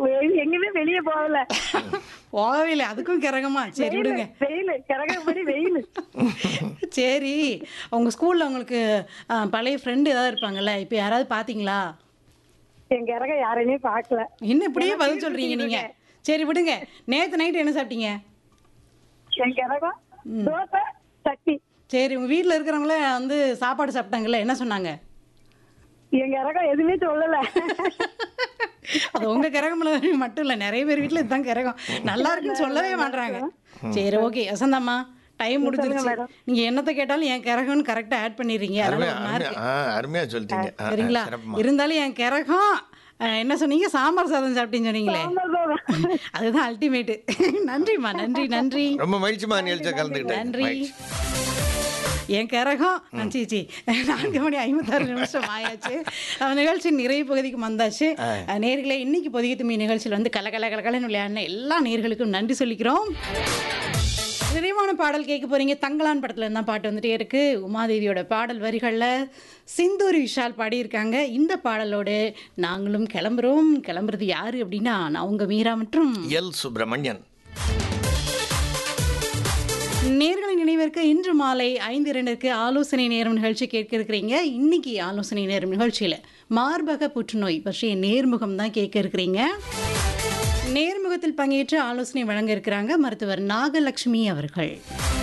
வெ- எங்கேயுமே வெளியே போகல போகவே இல்லை அதுக்கும் கிறகமா சரி விடுங்க வெயில் கரகப்படி வெயில் சரி உங்க ஸ்கூல்ல உங்களுக்கு ஆ, பழைய ஃப்ரெண்டு ஏதாவது இருப்பாங்கல்ல இப்போ யாராவது பாத்தீங்களா என் கரகம் யாரையுமே பார்க்கல என்ன இப்படியே பதில் சொல்றீங்க நீங்க சரி விடுங்க நேத்து நைட் என்ன சாப்பிட்டீங்க என் கரகம் தோசை சட்னி சரி உங்க வீட்ல இருக்கிறவங்கள வந்து சாப்பாடு சாப்பிட்டாங்கல்ல என்ன சொன்னாங்க என் கரகம் எதுவுமே சொல்லல அது உங்க கிரகம்ல மட்டும் இல்ல நிறைய பேர் வீட்ல இதுதான் கிரகம் நல்லா இருக்குன்னு சொல்லவே மாட்றாங்க சரி ஓகே வசந்தம்மா டைம் முடிஞ்சிருச்சு நீங்க என்னத்த கேட்டாலும் என் கிரகம்னு கரெக்டா ஆட் பண்ணிடுறீங்க அதனால அருமையா ஒரு mark. அருமையா ஆ, அருமையா சொல்லிட்டீங்க ஆ, ஆ, சரிங்களா சிறப்புமா. இருந்தாலும் என் கிரகம் அஹ், என்ன சொன்னீங்க சாம்பார் சாதம் சாப்பிட்டீங்கன்னு சொன்னீங்களே அவ்வளவுதான். அதுதான் அல்டிமேட் நன்றிம்மா நன்றி நன்றி ரொம்ப மகிழ்ச்சிமா நிகழ்ச்சியை கலந்துக்கிட்டேன் நன்றி மகிழ்ச்சி. என் கரகம் சீச்சி நான்கு மணி ஐம்பத்தாறு நிமிஷம் ஆயாச்சு நம்ம நிகழ்ச்சி நிறைவு பகுதிக்கு வந்தாச்சு அஹ், நேர்களே இன்னைக்கு பொதிகை தும்மி நிகழ்ச்சியில் வந்து கல கல கலகலன்னு விளையாடின எல்லா நேர்களுக்கும் நன்றி சொல்லிக்கிறோம் நிறைவான பாடல் கேட்க போறீங்க தங்கலான் படத்துல இருந்தா பாட்டு வந்துட்டே இருக்கு உமாதேவியோட பாடல் வரிகளில் சிந்தூரி விஷால் பாடியிருக்காங்க இந்த பாடலோடு நாங்களும் கிளம்புறோம் கிளம்புறது யாரு அப்படின்னா நான் உங்க மீரா மற்றும் எல் சுப்பிரமணியன் நேர்களை நினைவிற்கு இன்று மாலை ஐந்து இரண்டுக்கு ஆலோசனை நேரம் நிகழ்ச்சி கேட்க இருக்கிறீங்க இன்னைக்கு ஆலோசனை நேரம் நிகழ்ச்சியில் மார்பக புற்றுநோய் பற்றிய நேர்முகம் தான் கேட்க இருக்கிறீங்க நேர்முகத்தில் பங்கேற்று ஆலோசனை வழங்க இருக்கிறாங்க மருத்துவர் நாகலட்சுமி அவர்கள்